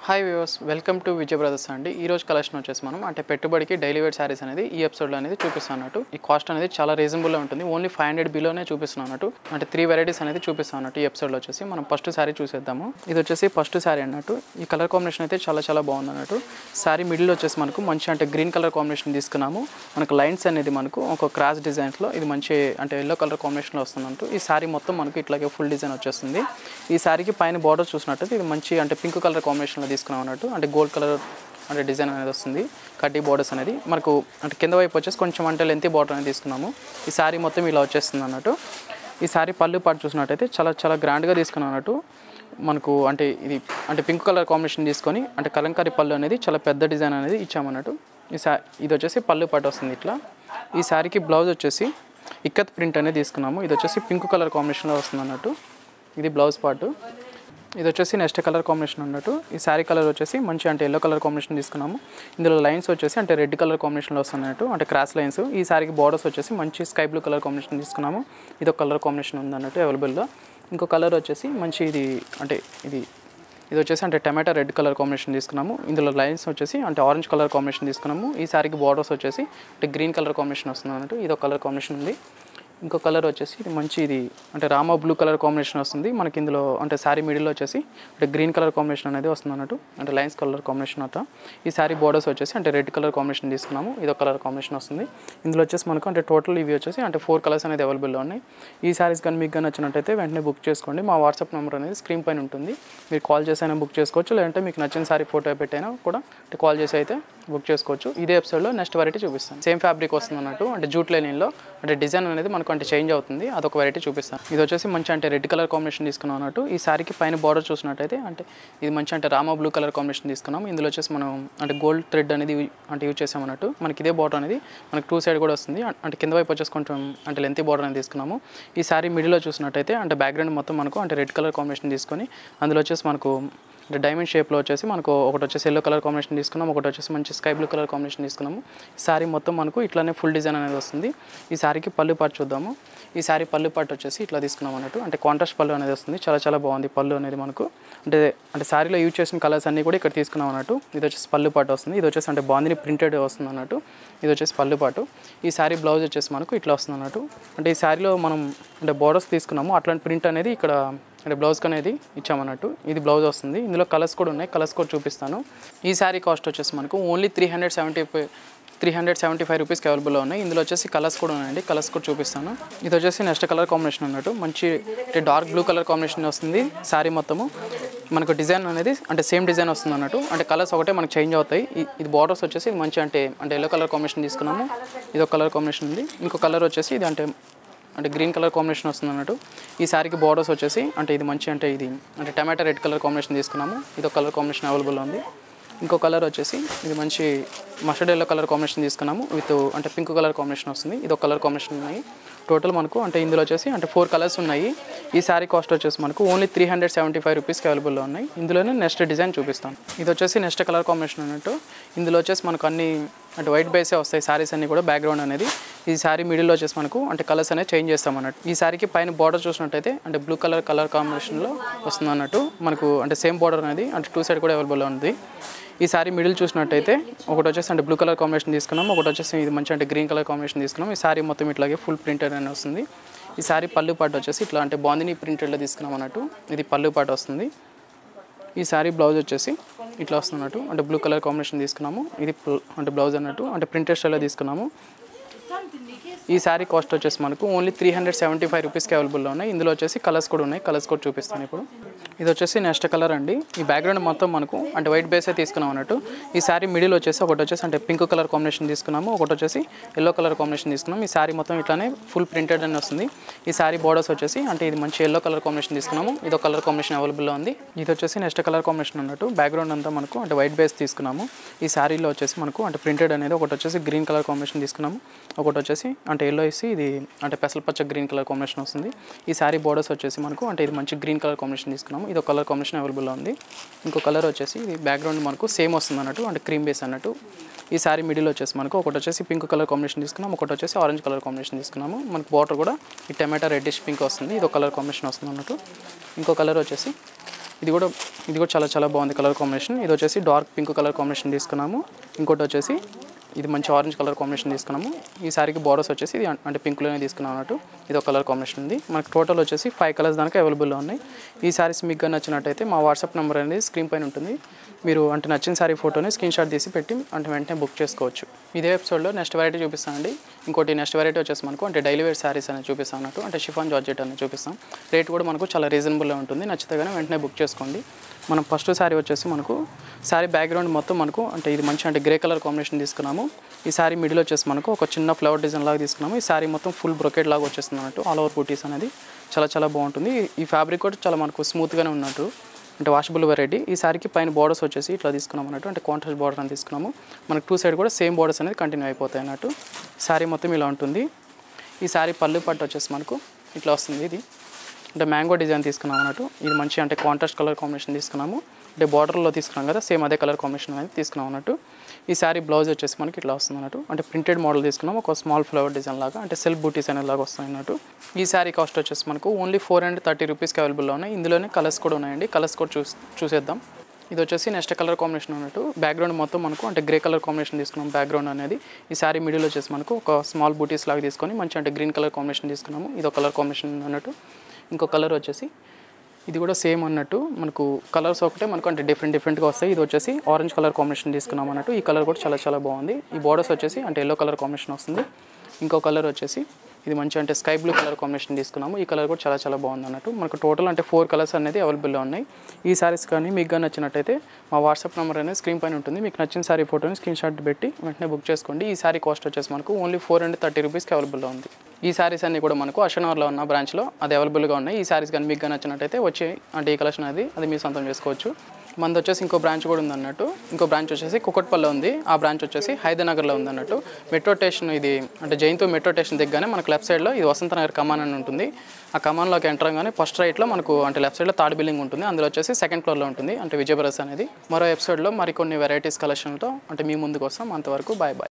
hi viewers welcome to Vijay brothers అండి ఈ రోజు కలెక్షన్ వచ్చేసి మనం అంటే పెట్టుబడికి డైలీ వేర్ శారీస్ అనేది ఈ ఎపిసోడ్లో అనేది చూపిస్తాను అన్నట్టు ఈ కాస్ట్ అనేది చాలా రీజనబుల్లో ఉంటుంది ఓన్లీ ఫైవ్ హండ్రెడ్ బిలోనే చూపిస్తున్నాను అన్నట్టు అంటే త్రీ వెరైటీస్ అనేది చూపిస్తాను అన్నట్టు ఈ ఎపిసోడ్లో వచ్చేసి మనం ఫస్ట్ శారీ చూసేద్దాము ఇది వచ్చేసి ఫస్ట్ శారీ అన్నట్టు ఈ కలర్ కాంబినేషన్ అయితే చాలా చాలా బాగుంది అన్నట్టు శారీ మిడిల్ వచ్చేసి మనకు మంచి అంటే గ్రీన్ కలర్ కాంబినేషన్ తీసుకున్నాము మనకు లైన్స్ అనేది మనకు ఒక క్రాస్ డిజైన్స్లో ఇది మంచి అంటే ఎల్లో కలర్ కాంబినేషన్లో వస్తున్నట్టు ఈ శారీ మొత్తం మనకు ఇట్లాగే ఫుల్ డిజైన్ వచ్చేస్తుంది ఈ శారీకి పైన బార్డర్ చూసినట్టయితే ఇది మంచి అంటే పింక్ కలర్ కాంబినేషన్లో తీసుకున్నాం అన్నట్టు అంటే గోల్డ్ కలర్ అంటే డిజైన్ అనేది వస్తుంది కడ్డీ బార్డర్స్ అనేది మనకు అంటే కింద వైపు వచ్చేసి కొంచెం అంటే లెంతీ బార్డర్ అనేది తీసుకున్నాము ఈ శారీ మొత్తం ఇలా వచ్చేస్తుంది అన్నట్టు ఈ శారీ పళ్ళు పాటు చూసినట్టయితే చాలా చాలా గ్రాండ్గా తీసుకున్నాం అన్నట్టు మనకు అంటే ఇది అంటే పింక్ కలర్ కాంబినేషన్ తీసుకొని అంటే కలంకారీ పళ్ళు అనేది చాలా పెద్ద డిజైన్ అనేది ఇచ్చామన్నట్టు ఈ సా ఇది వచ్చేసి పళ్ళు పాటు వస్తుంది ఇట్లా ఈ శారీకి బ్లౌజ్ వచ్చేసి ఇక్కత్ ప్రింట్ అనేది తీసుకున్నాము ఇది వచ్చేసి పింక్ కలర్ కాంబినేషన్లో వస్తుంది అన్నట్టు ఇది బ్లౌజ్ పార్ట్ ఇది వచ్చేసి నెక్స్ట్ కలర్ కాంబినేషన్ అన్నట్టు ఈ శారీ కలర్ వచ్చేసి మంచి అంటే ఎల్లో కలర్ కాంబినేషన్ తీసుకున్నాము ఇందులో లైన్స్ వచ్చేసి అంటే రెడ్ కలర్ కాంబినేషన్లో వస్తున్నట్టు అంటే క్రాస్ లైన్స్ ఈ శారీకి బార్డర్స్ వచ్చేసి మంచి స్కై బ్లూ కలర్ కాంబినేషన్ తీసుకున్నాము ఇది ఒక కలర్ కాంబినేషన్ ఉంది అన్నట్టు అవైలబుల్గా ఇంకో కలర్ వచ్చేసి మంచి ఇది అంటే ఇది ఇది వచ్చేసి అంటే టమాటా రెడ్ కలర్ కాంబినేషన్ తీసుకున్నాము ఇందులో లైన్స్ వచ్చేసి అంటే ఆరెంజ్ కలర్ కాంబినేషన్ తీసుకున్నాము ఈ శారీకి బార్డర్స్ వచ్చేసి అంటే గ్రీన్ కలర్ కాంబినేషన్ వస్తుంది అన్నట్టు ఇది ఒక కలర్ కాంబినేషన్ ఉంది ఇంకో కలర్ వచ్చేసి ఇది మంచి ఇది అంటే రామా బ్లూ కలర్ కాంబినేషన్ వస్తుంది మనకి ఇందులో అంటే శారీ మిడిల్లో వచ్చేసి అంటే గ్రీన్ కలర్ కాంబినేషన్ అనేది వస్తుంది అన్నట్టు అంటే లైన్స్ కలర్ కాంబినేషన్ అట్లా ఈ శారీ బోర్డర్స్ వచ్చేసి అంటే రెడ్ కలర్ కాంబినేషన్ తీసుకున్నాము ఇది ఒక కలర్ కాంబినేషన్ వస్తుంది ఇందులో వచ్చేసి మనకు అంటే టోటల్ ఇవి వచ్చేసి అంటే ఫోర్ కలర్స్ అనేది అవైలబుల్లో ఉన్నాయి ఈ శారీస్ కానీ మీకు కానీ నచ్చినట్టయితే వెంటనే బుక్ చేసుకోండి మా వాట్సాప్ నెంబర్ అనేది స్క్రీన్ పైన ఉంటుంది మీరు కాల్ చేసి అయినా బుక్ చేసుకోవచ్చు లేదంటే మీకు నచ్చిన శారీ ఫోటో పెట్టైనా కూడా అంటే కాల్ చేసి అయితే బుక్ చేసుకోవచ్చు ఇదే ఎపిసోడ్లో నెక్స్ట్ వెరైటీ చూపిస్తాను సేమ్ ఫ్యాబ్రిక్ వస్తుంది అన్నట్టు అంటే జూట్ లైనింగ్లో అంటే డిజైన్ అనేది మనకు అంటే చేంజ్ అవుతుంది అదొక వెరైటీ చూపిస్తాను ఇది వచ్చేసి మంచి అంటే రెడ్ కలర్ కాంబినేషన్ తీసుకున్నాం అన్నట్టు ఈ శారీకి పైన బార్డర్ చూసినట్టయితే అంటే ఇది మంచి అంటే రామా బ్లూ కలర్ కాంబినేషన్ తీసుకున్నాం ఇందులో వచ్చేసి మనం అంటే గోల్డ్ థ్రెడ్ అనేది అంటే యూజ్ చేసాం అన్నట్టు మనకి ఇదే బార్డర్ అనేది మనకి టూ సైడ్ కూడా వస్తుంది అంటే కింద వైపు వచ్చేసి కొంచెం అంటే లెంతీ బార్డర్ అనేది తీసుకున్నాము ఈ శారీ మిడిల్లో చూసినట్టయితే అంటే బ్యాక్గ్రౌండ్ మొత్తం మనకు అంటే రెడ్ కలర్ కాంబినేషన్ తీసుకొని అందులో వచ్చేసి మనకు అంటే డైమండ్ షేప్లో వచ్చేసి మనకు ఒకటి వచ్చేసి ఎల్లో కలర్ కాంబినేషన్ తీసుకున్నాం ఒకటి వచ్చేసి మంచి స్కై బ్లూ కలర్ కాంబినేషన్ తీసుకున్నాము ఈ శారీ మొత్తం మనకు ఇట్లానే ఫుల్ డిజైన్ అనేది వస్తుంది ఈ శారీకి పళ్ళు పాటు చూద్దాము ఈ శారీ పళ్ళు పాటు వచ్చేసి ఇట్లా తీసుకున్నాం అన్నట్టు అంటే కాంట్రాస్ట్ పళ్ళు అనేది వస్తుంది చాలా చాలా బాగుంది పళ్ళు అనేది మనకు అంటే అంటే శారీలో యూజ్ చేసిన కలర్స్ అన్నీ కూడా ఇక్కడ తీసుకున్నాం అన్నట్టు ఇది వచ్చేసి పళ్ళు పాటు వస్తుంది ఇది వచ్చేసి అంటే బాందిని ప్రింటెడ్ వస్తుంది అన్నట్టు ఇది వచ్చేసి పళ్ళు పాటు ఈ శారీ బ్లౌజ్ వచ్చేసి మనకు ఇట్లా వస్తుంది అన్నట్టు అంటే ఈ శారీలో మనం అంటే బోర్డర్స్ తీసుకున్నాము అట్లాంటి ప్రింట్ అనేది ఇక్కడ అంటే బ్లౌజ్కి అనేది ఇచ్చామన్నట్టు ఇది బ్లౌజ్ వస్తుంది ఇందులో కలర్స్ కూడా ఉన్నాయి కలర్స్ కూడా చూపిస్తాను ఈ శారీ కాస్ట్ వచ్చేసి మనకు only three hundred seventy three hundred seventy five రూపీస్కి అవైలబుల్లో ఉన్నాయి ఇందులో వచ్చేసి కలర్స్ కూడా ఉన్నాయండి కలర్స్ కూడా చూపిస్తాను ఇది వచ్చేసి నెక్స్ట్ కలర్ కాంబినేషన్ అన్నట్టు మంచి అంటే డార్క్ బ్లూ కలర్ కాంబినేషన్ వస్తుంది శారీ మొత్తము మనకు డిజైన్ అనేది అంటే సేమ్ డిజైన్ వస్తుంది అన్నట్టు అంటే కలర్స్ ఒకటే మనకు చేంజ్ అవుతాయి ఇ- ఇది బార్డర్స్ వచ్చేసి ఇది మంచి అంటే అంటే ఎల్లో కలర్ కాంబినేషన్ తీసుకున్నాము ఇది ఒక కలర్ కాంబినేషన్ ఉంది ఇంకో కలర్ వచ్చేసి ఇది అంటే అంటే గ్రీన్ కలర్ కాంబినేషన్ వస్తుంది అన్నట్టు ఈ శారీకి బార్డర్స్ వచ్చేసి అంటే ఇది మంచి అంటే ఇది అంటే టమాటా రెడ్ కలర్ కాంబినేషన్ తీసుకున్నాము ఇది ఒక కలర్ కాంబినేషన్ అవైలబుల్ ఉంది ఇంకో కలర్ వచ్చేసి ఇది మంచి మస్టర్డ్ ఎల్లో కలర్ కాంబినేషన్ తీసుకున్నాము విత్ అంటే పింక్ కలర్ కాంబినేషన్ వస్తుంది ఇది ఒక కలర్ కాంబినేషన్ ఉన్నాయి టోటల్ మనకు అంటే ఇందులో వచ్చేసి అంటే ఫోర్ కలర్స్ ఉన్నాయి ఈ శారీ కాస్ట్ వచ్చేసి మనకు only three hundred seventy five రూపీస్కి అవైలబుల్లో ఉన్నాయి ఇందులోనే నెక్స్ట్ డిజైన్ చూపిస్తాను ఇది వచ్చేసి నెక్స్ట్ కలర్ కాంబినేషన్ అన్నట్టు ఇందులో వచ్చేసి మనకు అన్ని అంటే వైట్ బేసే వస్తాయి శారీస్ అన్ని కూడా బ్యాక్గ్రౌండ్ అనేది ఈ శారీ మిడిల్లో వచ్చేసి మనకు అంటే కలర్స్ అనేది చేంజ్ చేస్తాం అన్నట్టు ఈ శారీకి పైన బార్డర్ చూసినట్టయితే అంటే బ్లూ కలర్ కలర్ కాంబినేషన్లో వస్తుంది అన్నట్టు మనకు అంటే సేమ్ బార్డర్ అనేది అంటే టూ సైడ్ కూడా అవైలబుల్లో ఉంది ఈ శారీ మిడిల్ చూసినట్టయితే ఒకటి వచ్చేసి అంటే బ్లూ కలర్ కాంబినేషన్ తీసుకున్నాం ఒకటి వచ్చేసి ఇది మంచి అంటే గ్రీన్ కలర్ కాంబినేషన్ తీసుకున్నాం ఈ శారీ మొత్తం ఇట్లాగే ఫుల్ ప్రింటెడ్ అని వస్తుంది ఈ శారీ పళ్ళు పాటు వచ్చేసి ఇట్లా అంటే బాందిని ప్రింటెడ్లో తీసుకున్నాం అన్నట్టు ఇది పళ్ళు పాటు వస్తుంది ఈ శారీ బ్లౌజ్ వచ్చేసి ఇట్లా వస్తున్నట్టు అంటే బ్లూ కలర్ కాంబినేషన్ తీసుకున్నాము ఇది ప్ల- అంటే బ్లౌజ్ అన్నట్టు అంటే ప్రింటెడ్ స్టైల్లో తీసుకున్నాము ఈ శారీ కాస్ట్ వచ్చేసి మనకు only three hundred seventy five రూపీస్కి అవైలబుల్లో ఉన్నాయి ఇందులో వచ్చేసి కలర్స్ కూడా ఉన్నాయి కలర్స్ కూడా చూపిస్తాను ఇప్పుడు ఇది వచ్చేసి నెక్స్ట్ కలర్ అండి ఈ బ్యాక్గ్రౌండ్ మొత్తం మనకు అంటే వైట్ బేసే తీసుకున్నాం అన్నట్టు ఈ శారీ మిడిల్ వచ్చేసి ఒకటి వచ్చేసి అంటే పింక్ కలర్ కాంబినేషన్ తీసుకున్నాము ఒకటి వచ్చేసి ఎల్లో కలర్ కాంబినేషన్ తీసుకున్నాం ఈ శారీ మొత్తం ఇట్లానే ఫుల్ ప్రింటెడ్ అని వస్తుంది ఈ శారీ బోర్డర్స్ వచ్చేసి అంటే ఇది మంచి ఎల్లో కలర్ కాంబినేషన్ తీసుకున్నాము ఇది ఒక కలర్ కాంబినేషన్ అవైలబుల్లో ఉంది ఇది వచ్చేసి నెక్స్ట్ కలర్ కాంబినేషన్ అన్నట్టు బ్యాక్గ్రౌండ్ అంతా మనకు అంటే వైట్ బేస్ తీసుకున్నాము ఈ శారీలో వచ్చేసి మనకు అంటే ప్రింటెడ్ అనేది ఒకటి వచ్చేసి గ్రీన్ కలర్ కాంబినేషన్ తీసుకున్నాము ఒకటి వచ్చేసి అంటే ఎల్లో వేసి ఇది అంటే పెసల పచ్చ గ్రీన్ కలర్ కాంబినేషన్ వస్తుంది ఈ శారీ బోర్డర్స్ వచ్చేసి మనకు అంటే ఇది మంచి గ్రీన్ కలర్ కాంబినేషన్ తీసుకున్నాము ఇది ఒక కలర్ కాంబినేషన్ అవైలబుల్లో ఉంది ఇంకో కలర్ వచ్చేసి ఇది బ్యాక్గ్రౌండ్ మనకు సేమ్ వస్తుంది అన్నట్టు అంటే క్రీమ్ బేస్ అన్నట్టు ఈ శారీ మిడిల్ వచ్చేసి మనకు ఒకటి వచ్చేసి పింక్ కలర్ కాంబినేషన్ తీసుకున్నాం ఒకటి వచ్చేసి ఆరెంజ్ కలర్ కాంబినేషన్ తీసుకున్నాము మనకు బార్డర్ కూడా ఈ టమాటా రెడ్డిష్ పింక్ వస్తుంది ఇది ఒక కలర్ కాంబినేషన్ వస్తుంది అన్నట్టు ఇంకో కలర్ వచ్చేసి ఇది కూడా ఇది కూడా చాలా చాలా బాగుంది కలర్ కాంబినేషన్ ఇది వచ్చేసి డార్క్ పింక్ కలర్ కాంబినేషన్ తీసుకున్నాము ఇంకోటి వచ్చేసి ఇది మంచి ఆరెంజ్ కలర్ కాంబినేషన్ తీసుకున్నాము ఈ సారీకి బోర్డర్స్ వచ్చేసి ఇది అం- అంటే పింక్లోనే తీసుకున్నాం అన్నట్టు ఇది ఒక కలర్ కాంబినేషన్ ఉంది మనకు టోటల్ వచ్చేసి ఫైవ్ కలర్స్ దానికి అవైలబుల్లో ఉన్నాయి ఈ సారీస్ మీకు కానీ నచ్చినట్టయితే మా వాట్సాప్ నెంబర్ అనేది స్క్రీన్ పైన ఉంటుంది మీరు అంటే నచ్చిన సారీ ఫోటోని స్క్రీన్ షాట్ తీసి పెట్టి అంటే వెంటనే బుక్ చేసుకోవచ్చు ఇదే ఎపిసోడ్లో నెక్స్ట్ వెరైటీ చూపిస్తానండి ఇంకోటి నెక్స్ట్ వెరైటీ వచ్చేసి మనకు అంటే డైలీ వేర్ సారీస్ అనేది చూపిస్తాను అన్నట్టు అంటే షిఫాన్ జార్జెట్ అనేది చూపిస్తాం రేట్ కూడా మనకు చాలా రీజనబుల్గా ఉంటుంది నచ్చితే కానీ వెంటనే బుక్ చేసుకోండి మనం ఫస్ట్ శారీ వచ్చేసి మనకు శారీ బ్యాక్గ్రౌండ్ మొత్తం మనకు అంటే ఇది మంచి అంటే గ్రే కలర్ కాంబినేషన్ తీసుకున్నాము ఈ శారీ మిడిల్ వచ్చేసి మనకు ఒక చిన్న ఫ్లవర్ డిజైన్ లాగా తీసుకున్నాము ఈ శారీ మొత్తం ఫుల్ బ్రొకెట్ లాగా వచ్చేస్తుంది అన్నట్టు ఆల్ ఓవర్ బూటీస్ అనేది చాలా చాలా బాగుంటుంది ఈ ఫ్యాబ్రిక్ కూడా చాలా మనకు స్మూత్గానే ఉన్నట్టు అంటే వాషబుల్ వెరైటీ ఈ సారీకి పైన బార్డర్స్ వచ్చేసి ఇట్లా తీసుకున్నాం అన్నట్టు అంటే కాంట్రాస్ట్ బార్డర్ అని తీసుకున్నాము మనకు టూ సైడ్ కూడా సేమ్ బార్డర్స్ అనేది కంటిన్యూ అయిపోతాయి అన్నట్టు శారీ మొత్తం ఇలా ఉంటుంది ఈ శారీ పళ్ళు పట్టు వచ్చేసి మనకు ఇట్లా వస్తుంది ఇది అంటే మ్యాంగో డిజైన్ తీసుకున్నాం అన్నట్టు ఇది మంచి అంటే కాంట్రాస్ట్ కలర్ కాంబినేషన్ తీసుకున్నాము అంటే బార్డర్లో తీసుకున్నాం కదా సేమ్ అదే కలర్ కాంబినేషన్ అనేది తీసుకున్నాం అన్నట్టు ఈ శారీ బ్లౌజ్ వచ్చేసి మనకి ఇట్లా వస్తుంది అన్నట్టు అంటే ప్రింటెడ్ మోడల్ తీసుకున్నాం ఒక స్మాల్ ఫ్లవర్ డిజైన్ లాగా అంటే సెల్ఫ్ బూటీస్ అనేది లాగా వస్తుంది అన్నట్టు ఈ శారీ కాస్ట్ వచ్చేసి మనకు ఓన్లీ ఫోర్ హండ్రెడ్ థర్టీ రూపీస్కి అవైలబుల్లో ఉన్నాయి ఇందులోనే కలర్స్ కూడా ఉన్నాయండి కలర్స్ కూడా చూస్ చూసేద్దాం ఇది వచ్చేసి నెక్స్ట్ కలర్ కాంబినేషన్ అన్నట్టు బ్యాక్గ్రౌండ్ మొత్తం మనకు అంటే గ్రే కలర్ కాంబినేషన్ తీసుకున్నాం బ్యాక్గ్రౌండ్ అనేది ఈ శారీ మిడిల్ వచ్చేసి మనకు ఒక స్మాల్ బూటీస్ లాగా తీసుకొని మంచి అంటే గ్రీన్ కలర్ కాంబినేషన్ తీసుకున్నాము ఇది ఒక కలర్ కాంబినేషన్ అన్నట్టు ఇంకో కలర్ వచ్చేసి ఇది కూడా సేమ్ అన్నట్టు మనకు కలర్స్ ఒకటే మనకు అంటే డిఫరెంట్ డిఫరెంట్గా వస్తాయి ఇది వచ్చేసి ఆరెంజ్ కలర్ కాంబినేషన్ తీసుకున్నాం అన్నట్టు ఈ కలర్ కూడా చాలా చాలా బాగుంది ఈ బార్డర్స్ వచ్చేసి అంటే ఎల్లో కలర్ కాంబినేషన్ వస్తుంది ఇంకో కలర్ వచ్చేసి ఇది మంచి అంటే స్కై బ్లూ కలర్ కాంబినేషన్ తీసుకున్నాము ఈ కలర్ కూడా చాలా చాలా బాగుంది అన్నట్టు మనకు టోటల్ అంటే ఫోర్ కలర్స్ అనేది అవైలబుల్లో ఉన్నాయి ఈ సారీస్ కానీ మీకు కానీ నచ్చినట్టయితే మా వాట్సాప్ నెంబర్ అనేది స్క్రీన్ పైన ఉంటుంది మీకు నచ్చిన సారీ ఫోటోని స్క్రీన్ షాట్ పెట్టి వెంటనే బుక్ చేసుకోండి ఈ సారీ కాస్ట్ వచ్చేసి మనకు ఓన్లీ ఫోర్ హండ్రెడ్ థర్టీ రూపీస్కి అవైలబుల్లో ఉంది ఈ సారీస్ అన్ని కూడా మనకు అషనవర్లో ఉన్న బ్రాంచ్లో అది అవైలబుల్గా ఉన్నాయి ఈ సారీస్ కానీ మీకు కానీ నచ్చినట్టయితే వచ్చి అంటే ఈ కలెక్షన్ అది అది మీ సొంతం చేసుకోవచ్చు మనది వచ్చేసి ఇంకో బ్రాంచ్ కూడా ఉంది అన్నట్టు ఇంకో బ్రాంచ్ వచ్చేసి కుకట్పల్లి ఉంది ఆ బ్రాంచ్ వచ్చేసి హైదరాబాద్లో ఉంది అన్నట్టు మెట్రో స్టేషన్ ఇది అంటే జైన్తో మెట్రో స్టేషన్ దిగ్గానే మనకు లెఫ్ట్ సైడ్లో ఇది వసంతనగర్ కమాన్ అని ఉంటుంది ఆ కమాన్లోకి ఎంటర్ అవగానే ఫస్ట్ రైట్లో మనకు అంటే లెఫ్ట్ సైడ్లో థర్డ్ బిల్డింగ్ ఉంటుంది అందులో వచ్చేసి సెకండ్ ఫ్లోర్లో ఉంటుంది అంటే విజయబ్రస్ అనేది మరో ఎపిసోడ్లో మరికొన్ని వెరైటీస్ కలెక్షన్తో అంటే మీ ముందుకు వస్తాం అంతవరకు బాయ్ బాయ్